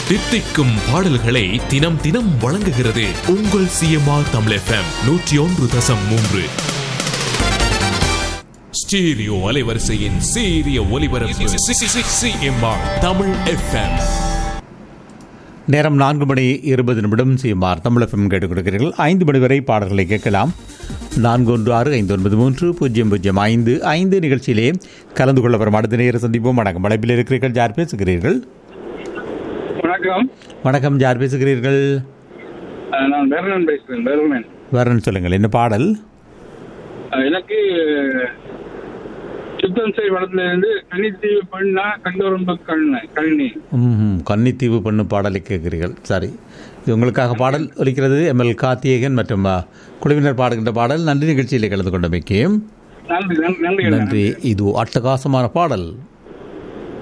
தித்திக்கும் பாடல்களை தினம் தினம் வழங்குகிறது உங்கள் சிஎம்ஆர் தமிழ் எஃப்எம் நூற்றி ஒன்று தசம் மூன்று ஸ்டீரியோ அலைவரிசையின் சீரிய ஒலிபரப்பு சிஎம்ஆர் தமிழ் எஃப்எம் நேரம் நான்கு மணி இருபது நிமிடம் சிஎம்ஆர் தமிழ் எஃப்எம் கேட்டுக் கொடுக்கிறீர்கள் ஐந்து மணி வரை பாடல்களை கேட்கலாம் நான்கு ஒன்று ஆறு ஐந்து ஒன்பது மூன்று பூஜ்ஜியம் பூஜ்ஜியம் ஐந்து ஐந்து நிகழ்ச்சியிலே கலந்து கொள்ள வரும் அடுத்த நேரம் சந்திப்போம் வணக்கம் அழைப்பில் இருக்கிறீர்கள் யார் பேசுகிறீர்கள் வணக்கம் வணக்கம் யார் பேசுகிறீர்கள் அஹ் நான் பேரலன் பேசுறேன் பேரலன் வரன்னு சொல்லுங்கள் என்ன பாடல் அஹ் எனக்கு சுத்தம் செய் படத்துல இருந்து கன்னித்தீவு பெண்ணா கண்டோரம்ப கண்ணு கண்ணி ம் கன்னித்தீவு பண்ணு பாடலை கேட்கிறீர்கள் சரி இது உங்களுக்காக பாடல் ஒலிக்கிறது எம்எல் கார்த்திகேயன் மற்றும் அ, குழுவினர் பாடுகின்ற பாடல் நன்றி நிகழ்ச்சியிலே கலந்து கொண்டமைக்கு நன்றி நன்றி நன்றி நன்றி இது அட்டகாசமான பாடல்